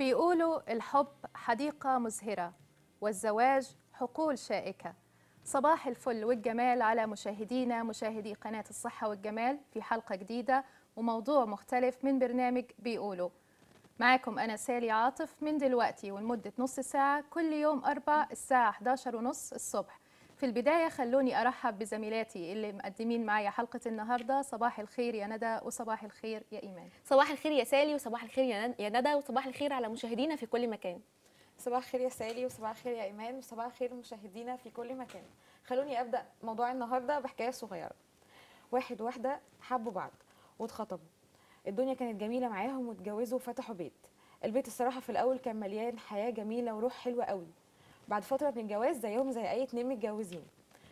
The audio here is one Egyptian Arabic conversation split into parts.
بيقولوا الحب حديقة مزهرة والزواج حقول شائكة صباح الفل والجمال على مشاهدينا مشاهدي قناة الصحة والجمال في حلقة جديدة وموضوع مختلف من برنامج بيقولوا معاكم أنا سالي عاطف من دلوقتي ولمدة نص ساعة كل يوم أربع الساعة 11 ونص الصبح في البداية خلوني أرحب بزميلاتي اللي مقدمين معايا حلقة النهاردة صباح الخير يا ندى وصباح الخير يا إيمان صباح الخير يا سالي وصباح الخير يا ند- يا ندى وصباح الخير على مشاهدينا في كل مكان صباح الخير يا سالي وصباح الخير يا ايمان وصباح الخير مشاهدينا في كل مكان خلوني ابدا موضوع النهارده بحكايه صغيره واحد واحده حبوا بعض واتخطبوا الدنيا كانت جميله معاهم واتجوزوا وفتحوا بيت البيت الصراحه في الاول كان مليان حياه جميله وروح حلوه قوي بعد فتره من الجواز زيهم زي اي اتنين متجوزين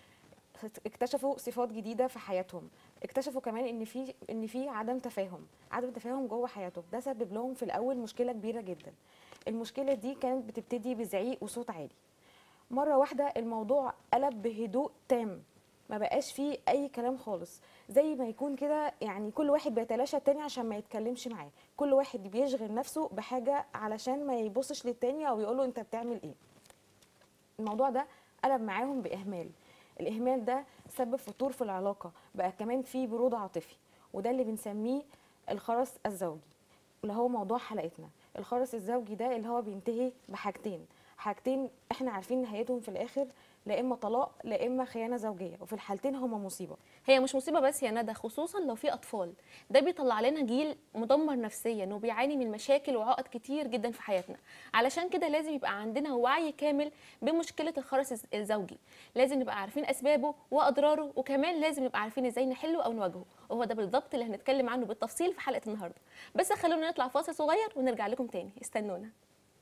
اكتشفوا صفات جديده في حياتهم اكتشفوا كمان ان في ان في عدم تفاهم عدم تفاهم جوه حياتهم ده سبب لهم في الاول مشكله كبيره جدا المشكله دي كانت بتبتدي بزعيق وصوت عالي مره واحده الموضوع قلب بهدوء تام ما بقاش فيه اي كلام خالص زي ما يكون كده يعني كل واحد بيتلاشى التاني عشان ما يتكلمش معاه كل واحد بيشغل نفسه بحاجه علشان ما يبصش للتاني او يقول له انت بتعمل ايه الموضوع ده قلب معاهم باهمال الاهمال ده سبب فتور في العلاقه بقى كمان في برود عاطفي وده اللي بنسميه الخرس الزوجي اللي هو موضوع حلقتنا الخرس الزوجي ده اللي هو بينتهي بحاجتين حاجتين احنا عارفين نهايتهم في الاخر لا اما طلاق لا اما خيانه زوجيه وفي الحالتين هما مصيبه هي مش مصيبه بس يا ندى خصوصا لو في اطفال ده بيطلع لنا جيل مدمر نفسيا وبيعاني من مشاكل وعقد كتير جدا في حياتنا علشان كده لازم يبقى عندنا وعي كامل بمشكله الخرس الز- الزوجي لازم نبقى عارفين اسبابه واضراره وكمان لازم نبقى عارفين ازاي نحله او نواجهه وهو ده بالظبط اللي هنتكلم عنه بالتفصيل في حلقه النهارده بس خلونا نطلع فاصل صغير ونرجع لكم تاني استنونا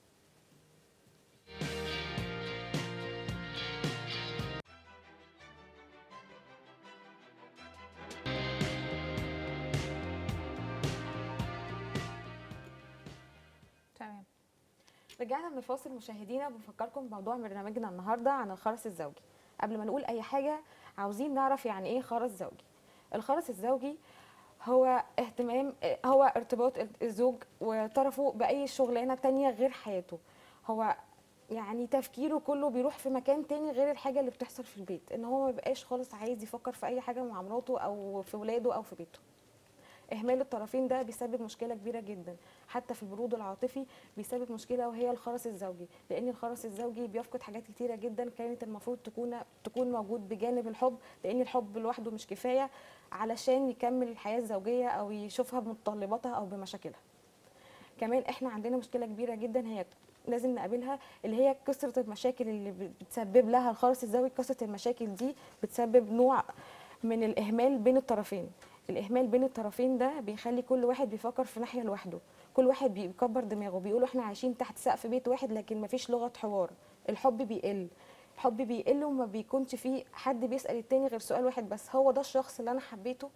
تمام رجعنا من الفاصل مشاهدينا بنفكركم بموضوع برنامجنا النهارده عن الخرس الزوجي قبل ما نقول اي حاجه عاوزين نعرف يعني ايه خرس زوجي الخرس الزوجي هو اهتمام هو ارتباط الزوج وطرفه باي شغلانه تانية غير حياته هو يعني تفكيره كله بيروح في مكان تاني غير الحاجه اللي بتحصل في البيت ان هو ما بيبقاش خالص عايز يفكر في اي حاجه مع مراته او في ولاده او في بيته اهمال الطرفين ده بيسبب مشكله كبيره جدا حتى في البرود العاطفي بيسبب مشكله وهي الخرس الزوجي لان الخرس الزوجي بيفقد حاجات كتيره جدا كانت المفروض تكون تكون موجود بجانب الحب لان الحب لوحده مش كفايه علشان يكمل الحياه الزوجيه او يشوفها بمتطلباتها او بمشاكلها كمان احنا عندنا مشكله كبيره جدا هي لازم نقابلها اللي هي كثره المشاكل اللي بتسبب لها الخرس الزوجي كثره المشاكل دي بتسبب نوع من الاهمال بين الطرفين الاهمال بين الطرفين ده بيخلي كل واحد بيفكر في ناحيه لوحده كل واحد بيكبر دماغه بيقولوا احنا عايشين تحت سقف بيت واحد لكن مفيش لغه حوار الحب بيقل الحب بيقل وما بيكونش فيه حد بيسال التاني غير سؤال واحد بس هو ده الشخص اللي انا حبيته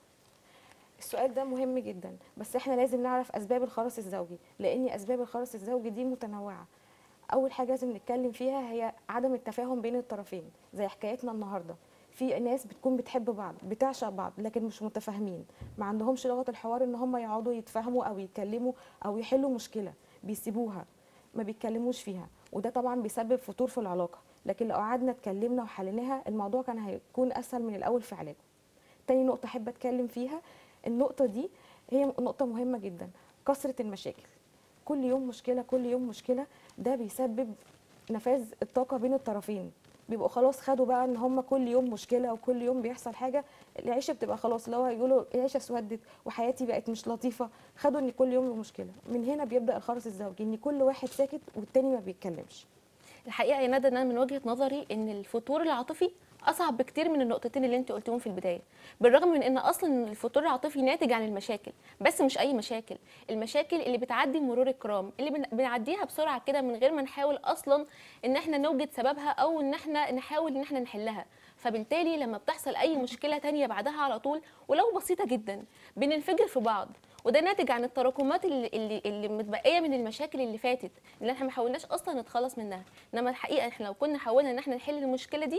السؤال ده مهم جدا بس احنا لازم نعرف اسباب الخرس الزوجي لان اسباب الخرس الزوجي دي متنوعه اول حاجه لازم نتكلم فيها هي عدم التفاهم بين الطرفين زي حكايتنا النهارده في ناس بتكون بتحب بعض بتعشق بعض لكن مش متفاهمين ما عندهمش لغه الحوار ان هم يقعدوا يتفاهموا او يتكلموا او يحلوا مشكله بيسيبوها ما بيتكلموش فيها وده طبعا بيسبب فتور في العلاقه لكن لو قعدنا اتكلمنا وحليناها الموضوع كان هيكون اسهل من الاول في علاجه تاني نقطه احب اتكلم فيها النقطه دي هي نقطه مهمه جدا كثره المشاكل كل يوم مشكله كل يوم مشكله ده بيسبب نفاذ الطاقه بين الطرفين بيبقوا خلاص خدوا بقى ان هم كل يوم مشكله وكل يوم بيحصل حاجه العيشه بتبقى خلاص لو هيقولوا العيشه اسودت وحياتي بقت مش لطيفه خدوا ان كل يوم مشكله من هنا بيبدا الخرس الزوجي ان كل واحد ساكت والتاني ما بيتكلمش الحقيقه يا ندى ان انا من وجهه نظري ان الفتور العاطفي اصعب بكتير من النقطتين اللي انت قلتيهم في البدايه بالرغم من ان اصلا الفتور العاطفي ناتج عن المشاكل بس مش اي مشاكل المشاكل اللي بتعدي مرور الكرام اللي بن- بنعديها بسرعه كده من غير ما نحاول اصلا ان احنا نوجد سببها او ان احنا نحاول ان احنا نحلها فبالتالي لما بتحصل اي مشكله تانية بعدها على طول ولو بسيطه جدا بننفجر في بعض وده ناتج عن التراكمات اللي اللي, اللي متبقيه من المشاكل اللي فاتت اللي احنا ما حاولناش اصلا نتخلص منها انما الحقيقه احنا لو كنا حاولنا ان احنا نحل المشكله دي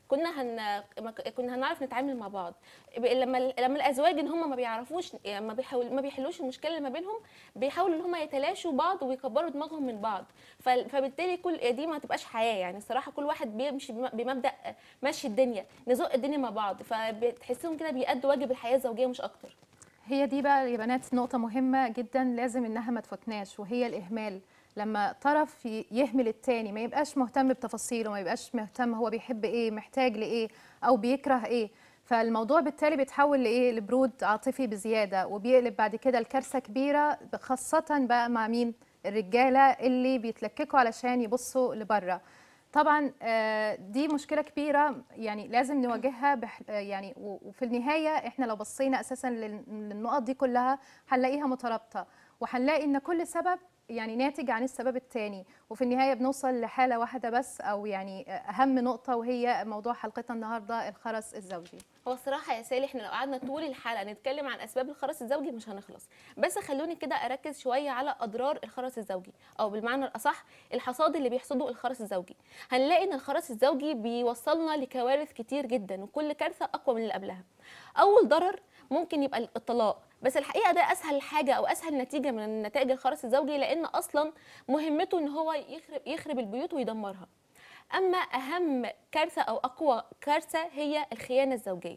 كنا هن ما ك- كنا هنعرف نتعامل مع بعض ب- لما ال- لما الازواج ان هم ما بيعرفوش يعني ما بيحاول ما بيحلوش المشكله اللي ما بينهم بيحاولوا ان هم يتلاشوا بعض ويكبروا دماغهم من بعض ف- فبالتالي كل دي ما تبقاش حياه يعني الصراحه كل واحد بيمشي بم- بمبدا مشي الدنيا نزق الدنيا مع بعض فبتحسهم كده بيأدوا واجب الحياه الزوجيه مش اكتر هي دي بقى يا بنات نقطة مهمة جدا لازم انها ما تفوتناش وهي الإهمال لما طرف ي- يهمل التاني ما يبقاش مهتم بتفاصيله ما يبقاش مهتم هو بيحب ايه محتاج لايه او بيكره ايه فالموضوع بالتالي بيتحول لايه لبرود عاطفي بزيادة وبيقلب بعد كده لكارثة كبيرة خاصة بقى مع مين الرجالة اللي بيتلككوا علشان يبصوا لبره طبعا آه، دي مشكله كبيره يعني لازم نواجهها بح آه، يعني و- وفي النهايه احنا لو بصينا اساسا لل- للنقط دي كلها هنلاقيها مترابطه وهنلاقي ان كل سبب يعني ناتج عن السبب الثاني وفي النهايه بنوصل لحاله واحده بس او يعني آه، اهم نقطه وهي موضوع حلقتنا النهارده الخرس الزوجي هو الصراحه يا سالي احنا لو قعدنا طول الحلقه نتكلم عن اسباب الخرس الزوجي مش هنخلص بس خلوني كده اركز شويه على اضرار الخرس الزوجي او بالمعنى الاصح الحصاد اللي بيحصده الخرس الزوجي هنلاقي ان الخرس الزوجي بيوصلنا لكوارث كتير جدا وكل كارثه اقوى من اللي قبلها اول ضرر ممكن يبقى الطلاق بس الحقيقه ده اسهل حاجه او اسهل نتيجه من نتائج الخرس الزوجي لان اصلا مهمته ان هو يخرب يخرب البيوت ويدمرها اما اهم كارثه او اقوى كارثه هي الخيانه الزوجيه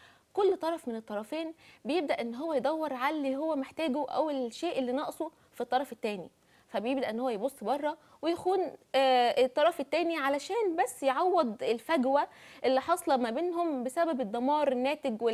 كل طرف من الطرفين بيبدا ان هو يدور على اللي هو محتاجه او الشيء اللي ناقصه في الطرف الثاني فبيبدا ان هو يبص بره ويخون آه، الطرف الثاني علشان بس يعوض الفجوه اللي حاصله ما بينهم بسبب الدمار الناتج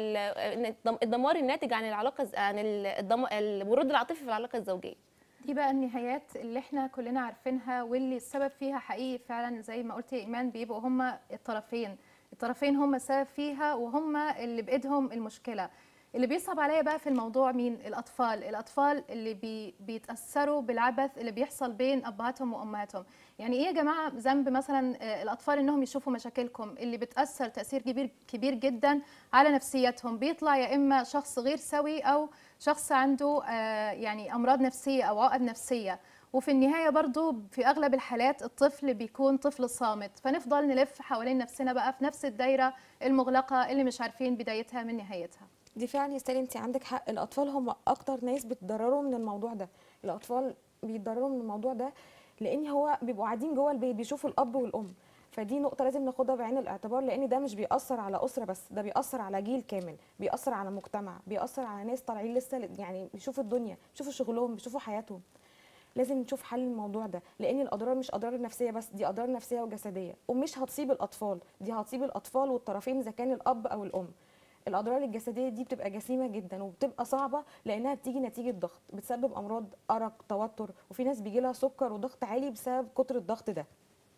والدمار الناتج عن العلاقه الز- عن ال- الدم- الورود العاطفي في العلاقه الزوجيه دي بقى النهايات اللي احنا كلنا عارفينها واللي السبب فيها حقيقي فعلا زي ما قلت يا ايمان بيبقوا هما الطرفين الطرفين هما السبب فيها وهما اللي بايدهم المشكله اللي بيصعب عليا بقى في الموضوع مين الاطفال الاطفال اللي بي بيتاثروا بالعبث اللي بيحصل بين ابهاتهم وامهاتهم يعني ايه يا جماعه ذنب مثلا آه، الاطفال انهم يشوفوا مشاكلكم اللي بتاثر تاثير كبير كبير جدا على نفسيتهم بيطلع يا اما شخص غير سوي او شخص عنده آه، يعني امراض نفسيه او عقد نفسيه وفي النهايه برضو في اغلب الحالات الطفل بيكون طفل صامت فنفضل نلف حوالين نفسنا بقى في نفس الدايره المغلقه اللي مش عارفين بدايتها من نهايتها دي فعلا يا ستالي انت عندك حق الاطفال هم اكتر ناس بتضرروا من الموضوع ده الاطفال بيتضرروا من الموضوع ده لان هو بيبقوا قاعدين جوه البيت بيشوفوا الاب والام فدي نقطة لازم ناخدها بعين الاعتبار لأن ده مش بيأثر على أسرة بس ده بيأثر على جيل كامل بيأثر على مجتمع بيأثر على ناس طالعين لسه يعني بيشوفوا الدنيا بيشوفوا شغلهم بيشوفوا حياتهم لازم نشوف حل الموضوع ده لان الاضرار مش اضرار نفسيه بس دي اضرار نفسيه وجسديه ومش هتصيب الاطفال دي هتصيب الاطفال والطرفين اذا كان الاب او الام الاضرار الجسديه دي بتبقى جسيمه جدا وبتبقى صعبه لانها بتيجي نتيجه ضغط بتسبب امراض ارق توتر وفي ناس بيجي لها سكر وضغط عالي بسبب كتر الضغط ده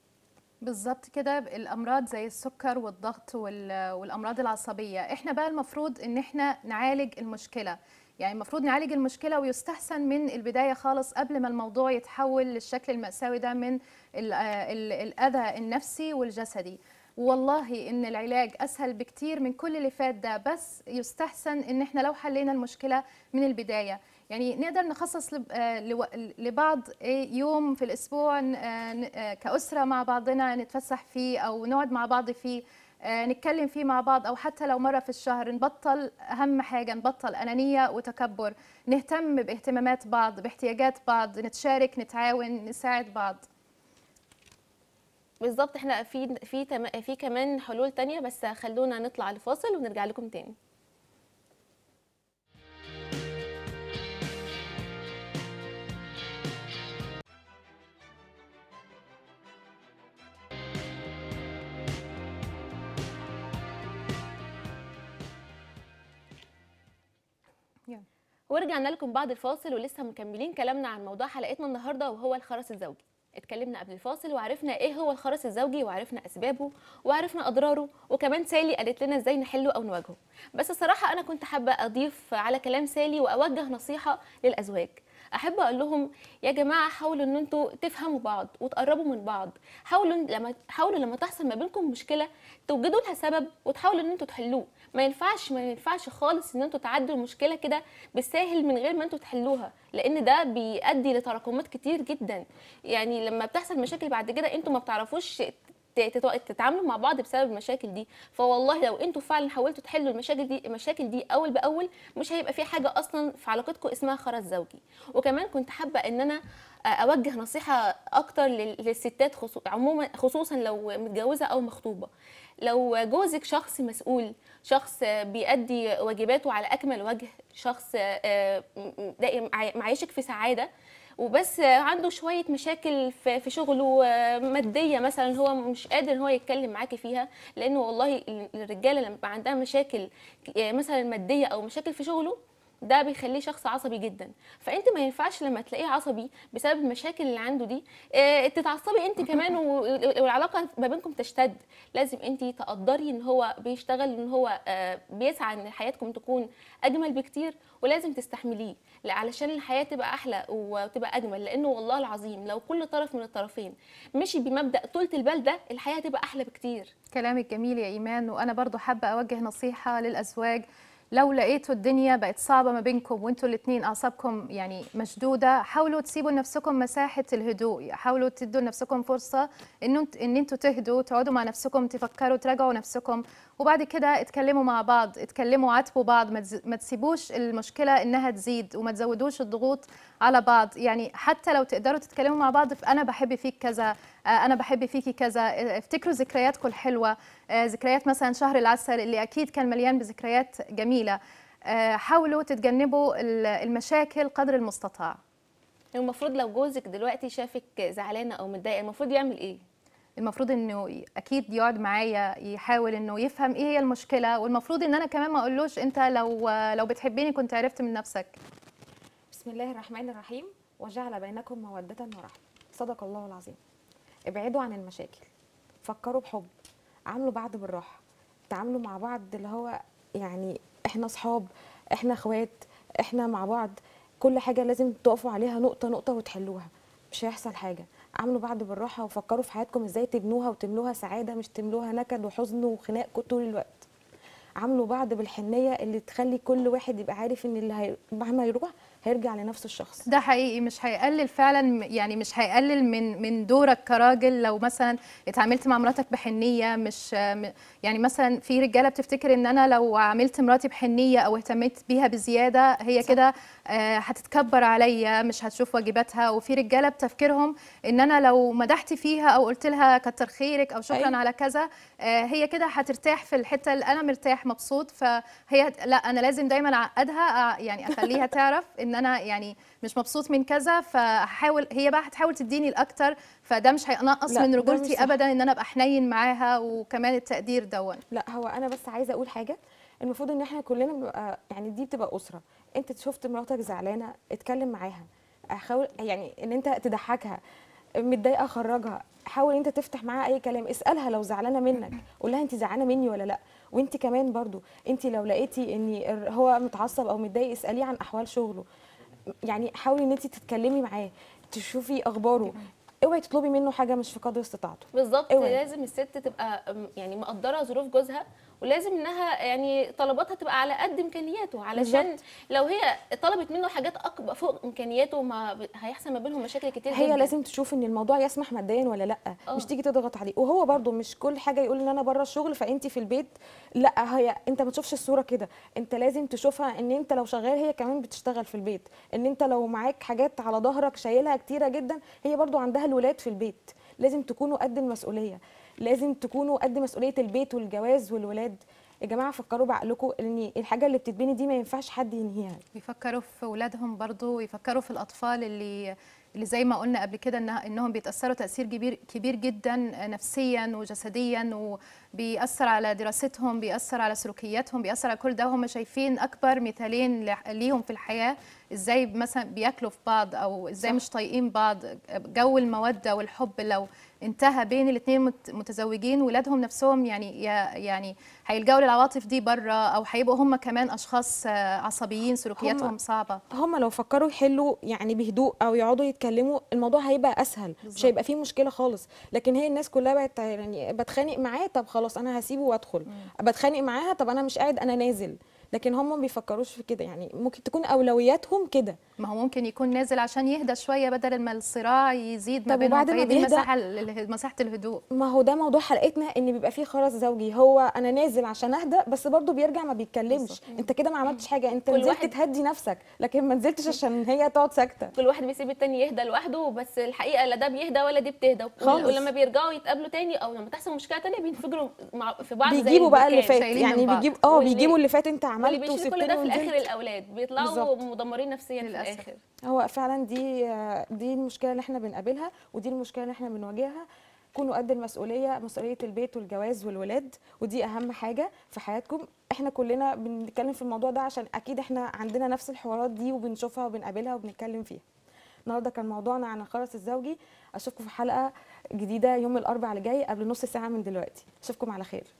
بالظبط كده الامراض زي السكر والضغط وال- والامراض العصبيه احنا بقى المفروض ان احنا نعالج المشكله يعني المفروض نعالج المشكله ويستحسن من البدايه خالص قبل ما الموضوع يتحول للشكل المأساوي ده من ال- آه ال- الاذى النفسي والجسدي والله ان العلاج اسهل بكتير من كل اللي فات ده بس يستحسن ان احنا لو حلينا المشكله من البدايه يعني نقدر نخصص لب- آه، لو- لبعض إيه يوم في الاسبوع ن- آه، ن- آه، كاسره مع بعضنا نتفسح فيه او نقعد مع بعض فيه آه، نتكلم فيه مع بعض او حتى لو مره في الشهر نبطل اهم حاجه نبطل انانيه وتكبر نهتم باهتمامات بعض باحتياجات بعض نتشارك نتعاون نساعد بعض بالظبط احنا في في تم- في كمان حلول تانية بس خلونا نطلع لفاصل ونرجع لكم تاني يلا. ورجعنا لكم بعد الفاصل ولسه مكملين كلامنا عن موضوع حلقتنا النهارده وهو الخرس الزوجي اتكلمنا قبل الفاصل وعرفنا ايه هو الخرس الزوجي وعرفنا اسبابه وعرفنا اضراره وكمان سالي قالت لنا ازاي نحله او نواجهه بس الصراحه انا كنت حابه اضيف على كلام سالي واوجه نصيحه للازواج احب اقول لهم يا جماعه حاولوا ان انتوا تفهموا بعض وتقربوا من بعض حاولوا لما حاولوا لما تحصل ما بينكم مشكله توجدوا لها سبب وتحاولوا ان انتوا تحلوه ما ينفعش ما ينفعش خالص ان انتوا تعدوا المشكله كده بالساهل من غير ما انتوا تحلوها لان ده بيؤدي لتراكمات كتير جدا يعني لما بتحصل مشاكل بعد كده انتوا ما بتعرفوش ت- تت- تتعاملوا مع بعض بسبب المشاكل دي فوالله لو انتوا فعلا حاولتوا تحلوا المشاكل دي المشاكل دي اول باول مش هيبقى في حاجه اصلا في علاقتكم اسمها خرز زوجي وكمان كنت حابه ان انا آه، اوجه نصيحه اكتر لل- للستات خصو- عموما خصوصا لو متجوزه او مخطوبه لو جوزك شخص مسؤول شخص آه، بيأدي واجباته على اكمل وجه شخص آه، م- م- دايم معي- معيشك في سعاده وبس عنده شويه مشاكل في في شغله آه، ماديه مثلا هو مش قادر ان هو يتكلم معاكي فيها لانه والله الرجاله لما بيبقى عندها مشاكل آه، مثلا ماديه او مشاكل في شغله ده بيخليه شخص عصبي جدا فانت ما ينفعش لما تلاقيه عصبي بسبب المشاكل اللي عنده دي آه، تتعصبي انت كمان و- والعلاقه ما بينكم تشتد لازم انت تقدري ان هو بيشتغل ان هو آه، بيسعى ان حياتكم تكون اجمل بكتير ولازم تستحمليه لا- علشان الحياه تبقى احلى وتبقى اجمل لانه والله العظيم لو كل طرف من الطرفين مشي بمبدا طولة البال ده الحياه هتبقى احلى بكتير كلامك جميل يا إيمان وأنا برضو حابة أوجه نصيحة للأزواج لو لقيتوا الدنيا بقت صعبة ما بينكم وانتوا الاتنين أعصابكم يعني مشدودة حاولوا تسيبوا لنفسكم مساحة الهدوء حاولوا تدوا لنفسكم فرصة إن انت إن انتوا تهدوا تقعدوا مع نفسكم تفكروا تراجعوا نفسكم وبعد كده اتكلموا مع بعض اتكلموا عاتبوا بعض ما تز- ما تسيبوش المشكلة إنها تزيد وما تزودوش الضغوط على بعض يعني حتى لو تقدروا تتكلموا مع بعض في أنا بحب فيك كذا آه، أنا بحب فيكي كذا آه، افتكروا ذكرياتكم الحلوة آه، ذكريات مثلا شهر العسل اللي أكيد كان مليان بذكريات جميلة آه، حاولوا تتجنبوا ال- المشاكل قدر المستطاع المفروض لو جوزك دلوقتي شافك زعلانه او متضايقه المفروض يعمل ايه المفروض انه ي- اكيد يقعد معايا يحاول انه يفهم ايه هي المشكله والمفروض ان انا كمان ما اقولوش انت لو لو بتحبني كنت عرفت من نفسك بسم الله الرحمن الرحيم وجعل بينكم مودة ورحمة صدق الله العظيم ابعدوا عن المشاكل فكروا بحب عاملوا بعض بالراحة تعاملوا مع بعض اللي هو يعني احنا صحاب احنا اخوات احنا مع بعض كل حاجة لازم تقفوا عليها نقطة نقطة وتحلوها مش هيحصل حاجة عاملوا بعض بالراحة وفكروا في حياتكم ازاي تبنوها وتملوها سعادة مش تملوها نكد وحزن وخناق طول الوقت عاملوا بعض بالحنية اللي تخلي كل واحد يبقى عارف ان اللي هي... مهما يروح هيرجع لنفس الشخص ده حقيقي مش هيقلل فعلا يعني مش هيقلل من من دورك كراجل لو مثلا اتعاملت مع مراتك بحنيه مش م- يعني مثلا في رجاله بتفتكر ان انا لو عاملت مراتي بحنيه او اهتميت بيها بزياده هي كده آه، هتتكبر عليا مش هتشوف واجباتها وفي رجاله بتفكيرهم ان انا لو مدحت فيها او قلت لها كتر خيرك او شكرا أيوة. على كذا آه، هي كده هترتاح في الحته اللي انا مرتاح مبسوط فهي لا انا لازم دايما اعقدها أع- يعني اخليها تعرف ان انا يعني مش مبسوط من كذا فهحاول هي بقى هتحاول تديني الاكتر فده مش هينقص لا، من ده مش رجولتي صح. ابدا ان انا ابقى حنين معاها وكمان التقدير دون لا هو انا بس عايزه اقول حاجه المفروض ان احنا كلنا بنبقى يعني دي بتبقى اسره انت شفت مراتك زعلانه اتكلم معاها حاول يعني ان انت تضحكها متضايقه خرجها حاول انت تفتح معاها اي كلام اسالها لو زعلانه منك قول لها انت زعلانه مني ولا لا وانت كمان برضو انت لو لقيتي ان الر- هو متعصب او متضايق اساليه عن احوال شغله يعني حاولي ان انت تتكلمي معاه تشوفي اخباره اوعي تطلبي منه حاجه مش في قدر استطاعته بالظبط اوعي. لازم الست تبقى أم، يعني مقدره ظروف جوزها ولازم انها يعني طلباتها تبقى على قد امكانياته علشان بالظبط. لو هي طلبت منه حاجات اكبر فوق امكانياته ما ب- هيحصل ما بينهم مشاكل كتير هي جدا. لازم تشوف ان الموضوع يسمح ماديا ولا لا آه. مش تيجي تضغط عليه وهو برضو مش كل حاجه يقول ان انا بره الشغل فانت في البيت لا هي انت ما تشوفش الصوره كده انت لازم تشوفها ان انت لو شغال هي كمان بتشتغل في البيت ان انت لو معاك حاجات على ظهرك شايلها كتيره جدا هي برضو عندها الولاد في البيت لازم تكونوا قد المسؤوليه لازم تكونوا قد مسؤوليه البيت والجواز والولاد يا جماعه فكروا بعقلكم ان الحاجه اللي بتتبني دي ما ينفعش حد ينهيها يفكروا في اولادهم برضو ويفكروا في الاطفال اللي اللي زي ما قلنا قبل كده إنها انهم بيتاثروا تاثير كبير كبير جدا نفسيا وجسديا وبيأثر على دراستهم بيأثر على سلوكياتهم بيأثر على كل ده وهم شايفين اكبر مثالين لح- ليهم في الحياه ازاي مثلا بياكلوا في بعض او ازاي صح. مش طايقين بعض جو الموده والحب لو انتهى بين الاثنين متزوجين ولادهم نفسهم يعني يا- يعني هيلجأوا للعواطف دي بره او هيبقوا هم كمان اشخاص آه، عصبيين سلوكياتهم هم- صعبه هم لو فكروا يحلوا يعني بهدوء او يقعدوا يتكلموا الموضوع هيبقى اسهل بالظبط. مش هيبقى فيه مشكله خالص لكن هي الناس كلها بقت يعني بتخانق معاه طب خلاص انا هسيبه وادخل بتخانق معاها طب انا مش قاعد انا نازل لكن هم ما بيفكروش في كده يعني ممكن تكون اولوياتهم كده ما هو ممكن يكون نازل عشان يهدى شويه بدل ما الصراع يزيد ما طب بينهم وبعد ما فهي دي بيهدى- المساحه ال- مساحه الهدوء ما هو ده موضوع حلقتنا ان بيبقى فيه خرس زوجي هو انا نازل عشان اهدى بس برضه بيرجع ما بيتكلمش بالظبط. انت كده ما عملتش حاجه انت كل نزلت واحد- تهدي نفسك لكن ما نزلتش عشان هي تقعد ساكته كل واحد بيسيب التاني يهدى لوحده بس الحقيقه لا ده بيهدى ولا دي بتهدى خالص. ولما بيرجعوا يتقابلوا تاني او لما تحصل مشكله تانيه بينفجروا مع في بعض زي بيجيبوا بقى اللي البركان. فات شايلين يعني من بعض. بيجيب اه واللي- بيجيبوا اللي فات انت واللي عملت بيشيل وسبتني كل ده في الاخر ونزلت. الاولاد بيطلعوا بالظبط. مدمرين نفسيا في للأسف. الاخر هو فعلا دي دي المشكله اللي احنا بنقابلها ودي المشكله اللي احنا بنواجهها كونوا قد المسؤوليه مسؤوليه البيت والجواز والولاد ودي اهم حاجه في حياتكم احنا كلنا بنتكلم في الموضوع ده عشان اكيد احنا عندنا نفس الحوارات دي وبنشوفها وبنقابلها وبنتكلم فيها النهارده كان موضوعنا عن الخرس الزوجي اشوفكم في حلقه جديده يوم الاربعاء اللي جاي قبل نص ساعه من دلوقتي اشوفكم على خير